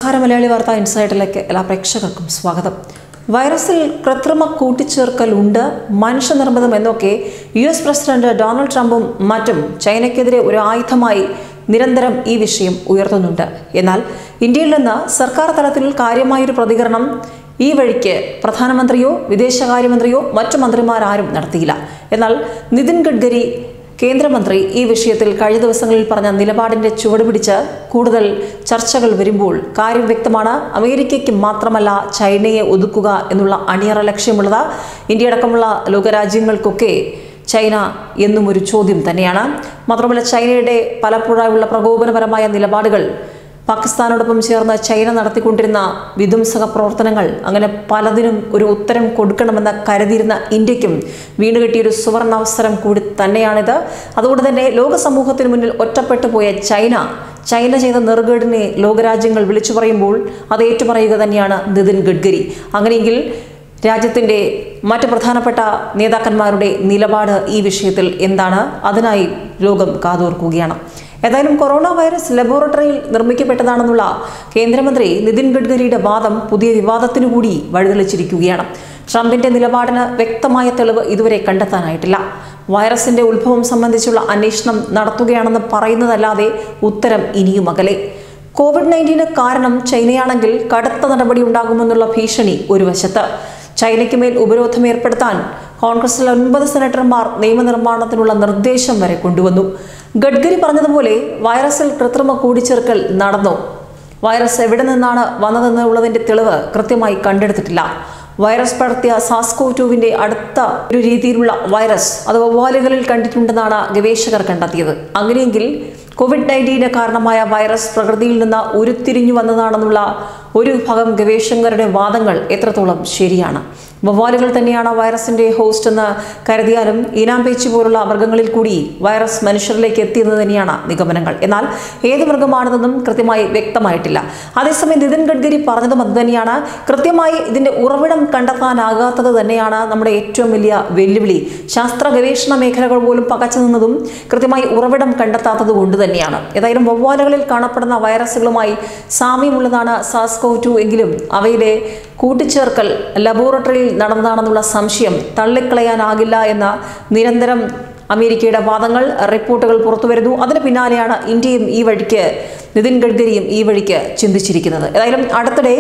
നമസ്കാരം മലയാളി വാർത്ത ഇൻസൈറ്റിലേക്ക് എല്ലാ പ്രേക്ഷകർക്കും സ്വാഗതം വൈറസിൽ കൃത്രിമ കൂട്ടിച്ചേർക്കൽ ഉണ്ട് മനുഷ്യനിർമ്മിതം എന്നൊക്കെ യു എസ് പ്രസിഡന്റ് ഡൊണാൾഡ് ട്രംപും മറ്റും ചൈനയ്ക്കെതിരെ ഒരു ആയുധമായി നിരന്തരം ഈ വിഷയം ഉയർത്തുന്നുണ്ട് എന്നാൽ ഇന്ത്യയിൽ നിന്ന് സർക്കാർ തലത്തിൽ കാര്യമായൊരു പ്രതികരണം ഈ വഴിക്ക് പ്രധാനമന്ത്രിയോ വിദേശകാര്യമന്ത്രിയോ മറ്റു മന്ത്രിമാരാരും നടത്തിയില്ല എന്നാൽ നിതിൻ ഗഡ്കരി കേന്ദ്രമന്ത്രി ഈ വിഷയത്തിൽ കഴിഞ്ഞ ദിവസങ്ങളിൽ പറഞ്ഞ നിലപാടിന്റെ ചുവട് പിടിച്ച് കൂടുതൽ ചർച്ചകൾ വരുമ്പോൾ കാര്യം വ്യക്തമാണ് അമേരിക്കയ്ക്ക് മാത്രമല്ല ചൈനയെ ഒതുക്കുക എന്നുള്ള അണിയറ ലക്ഷ്യമുള്ളത് ഇന്ത്യയടക്കമുള്ള ലോകരാജ്യങ്ങൾക്കൊക്കെ ചൈന എന്നും ഒരു ചോദ്യം തന്നെയാണ് മാത്രമല്ല ചൈനയുടെ പലപ്പോഴായുള്ള പ്രകോപനപരമായ നിലപാടുകൾ പാകിസ്ഥാനോടൊപ്പം ചേർന്ന് ചൈന നടത്തിക്കൊണ്ടിരുന്ന വിധ്വംസക പ്രവർത്തനങ്ങൾ അങ്ങനെ പലതിനും ഒരു ഉത്തരം കൊടുക്കണമെന്ന് കരുതിയിരുന്ന ഇന്ത്യക്കും വീണ് കിട്ടിയൊരു സുവർണാവസരം കൂടി തന്നെയാണിത് അതുകൊണ്ട് തന്നെ ലോക സമൂഹത്തിന് മുന്നിൽ ഒറ്റപ്പെട്ടു പോയ ചൈന ചൈന ചെയ്ത നെറുകേടിനെ ലോകരാജ്യങ്ങൾ വിളിച്ചു പറയുമ്പോൾ അത് ഏറ്റുപറയുക തന്നെയാണ് നിതിൻ ഗഡ്കരി അങ്ങനെയെങ്കിൽ രാജ്യത്തിൻ്റെ മറ്റ് പ്രധാനപ്പെട്ട നേതാക്കന്മാരുടെ നിലപാട് ഈ വിഷയത്തിൽ എന്താണ് അതിനായി ലോകം കാതോർക്കുകയാണ് ഏതായാലും കൊറോണ വൈറസ് ലബോറട്ടറിയിൽ നിർമ്മിക്കപ്പെട്ടതാണെന്നുള്ള കേന്ദ്രമന്ത്രി നിതിൻ ഗഡ്കരിയുടെ വാദം പുതിയ വിവാദത്തിനു കൂടി വഴിതെളിച്ചിരിക്കുകയാണ് ട്രംപിന്റെ നിലപാടിന് വ്യക്തമായ തെളിവ് ഇതുവരെ കണ്ടെത്താനായിട്ടില്ല വൈറസിന്റെ ഉത്ഭവം സംബന്ധിച്ചുള്ള അന്വേഷണം നടത്തുകയാണെന്ന് പറയുന്നതല്ലാതെ ഉത്തരം ഇനിയും അകലെ കോവിഡ് നയൻറ്റീന് കാരണം ചൈനയാണെങ്കിൽ കടുത്ത നടപടി ഉണ്ടാകുമെന്നുള്ള ഭീഷണി ഒരു വശത്ത് ചൈനയ്ക്ക് മേൽ ഉപരോധം ഏർപ്പെടുത്താൻ കോൺഗ്രസിലെ ഒൻപത് സെനറ്റർമാർ നിയമനിർമ്മാണത്തിനുള്ള നിർദ്ദേശം വരെ കൊണ്ടുവന്നു ഗഡ്കരി പറഞ്ഞതുപോലെ വൈറസിൽ കൃത്രിമ കൂടിച്ചേർക്കൽ നടന്നു വൈറസ് എവിടെ നിന്നാണ് വന്നതെന്നുള്ളതിന്റെ തെളിവ് കൃത്യമായി കണ്ടെടുത്തിട്ടില്ല വൈറസ് പടർത്തിയ സാസ്കോ ടുവിന്റെ അടുത്ത ഒരു രീതിയിലുള്ള വൈറസ് അത് വവ്വാലുകളിൽ കണ്ടിട്ടുണ്ടെന്നാണ് ഗവേഷകർ കണ്ടെത്തിയത് അങ്ങനെയെങ്കിൽ കോവിഡ് നയൻറ്റീന് കാരണമായ വൈറസ് പ്രകൃതിയിൽ നിന്ന് ഉരുത്തിരിഞ്ഞു വന്നതാണെന്നുള്ള ഒരു വിഭാഗം ഗവേഷകരുടെ വാദങ്ങൾ എത്രത്തോളം ശരിയാണ് വവ്വാലുകൾ തന്നെയാണ് വൈറസിന്റെ ഹോസ്റ്റ് എന്ന് കരുതിയാലും ഈനാമ്പേച്ചി പോലുള്ള മൃഗങ്ങളിൽ കൂടി വൈറസ് മനുഷ്യരിലേക്ക് എത്തിയെന്ന് തന്നെയാണ് നിഗമനങ്ങൾ എന്നാൽ ഏത് മൃഗമാണെന്നതും കൃത്യമായി വ്യക്തമായിട്ടില്ല അതേസമയം നിതിൻ ഗഡ്കരി പറഞ്ഞതും അത് തന്നെയാണ് കൃത്യമായി ഇതിന്റെ ഉറവിടം കണ്ടെത്താനാകാത്തത് തന്നെയാണ് നമ്മുടെ ഏറ്റവും വലിയ വെല്ലുവിളി ശാസ്ത്ര ഗവേഷണ മേഖലകൾ പോലും പകച്ചു നിന്നതും കൃത്യമായി ഉറവിടം കണ്ടെത്താത്തത് കൊണ്ട് തന്നെയാണ് ഏതായാലും വവ്വാലുകളിൽ കാണപ്പെടുന്ന വൈറസുകളുമായി സാമ്യമുള്ളതാണ് സാസ്കോ ടു എങ്കിലും അവയിലെ കൂട്ടിച്ചേർക്കൽ ലബോറട്ടറിയിൽ നടന്നതാണെന്നുള്ള സംശയം തള്ളിക്കളയാനാകില്ല എന്ന നിരന്തരം അമേരിക്കയുടെ വാദങ്ങൾ റിപ്പോർട്ടുകൾ പുറത്തുവരുന്നു അതിന് പിന്നാലെയാണ് ഇന്ത്യയും ഈ വഴിക്ക് നിതിൻ ഗഡ്കരിയും ഈ വഴിക്ക് ചിന്തിച്ചിരിക്കുന്നത് ഏതായാലും അടുത്തിടെ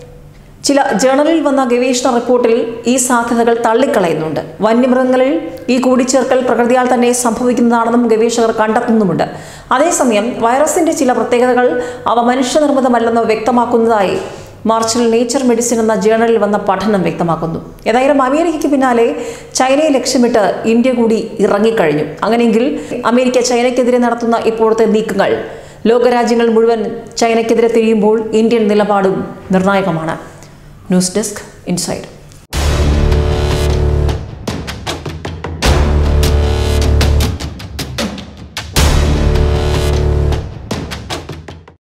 ചില ജേണലിൽ വന്ന ഗവേഷണ റിപ്പോർട്ടിൽ ഈ സാധ്യതകൾ തള്ളിക്കളയുന്നുണ്ട് വന്യമൃഗങ്ങളിൽ ഈ കൂടിച്ചേർക്കൽ പ്രകൃതിയാൽ തന്നെ സംഭവിക്കുന്നതാണെന്നും ഗവേഷകർ കണ്ടെത്തുന്നുമുണ്ട് അതേസമയം വൈറസിന്റെ ചില പ്രത്യേകതകൾ അവ മനുഷ്യനിർമ്മിതമല്ലെന്ന് വ്യക്തമാക്കുന്നതായി മാർച്ചിൽ നേച്ചർ മെഡിസിൻ എന്ന ജേണലിൽ വന്ന പഠനം വ്യക്തമാക്കുന്നു ഏതായാലും അമേരിക്കയ്ക്ക് പിന്നാലെ ചൈനയെ ലക്ഷ്യമിട്ട് ഇന്ത്യ കൂടി ഇറങ്ങിക്കഴിഞ്ഞു അങ്ങനെയെങ്കിൽ അമേരിക്ക ചൈനയ്ക്കെതിരെ നടത്തുന്ന ഇപ്പോഴത്തെ നീക്കങ്ങൾ ലോകരാജ്യങ്ങൾ മുഴുവൻ ചൈനയ്ക്കെതിരെ തിരിയുമ്പോൾ ഇന്ത്യൻ നിലപാടും നിർണായകമാണ് ന്യൂസ് ഡെസ്ക് ഇൻസൈഡ്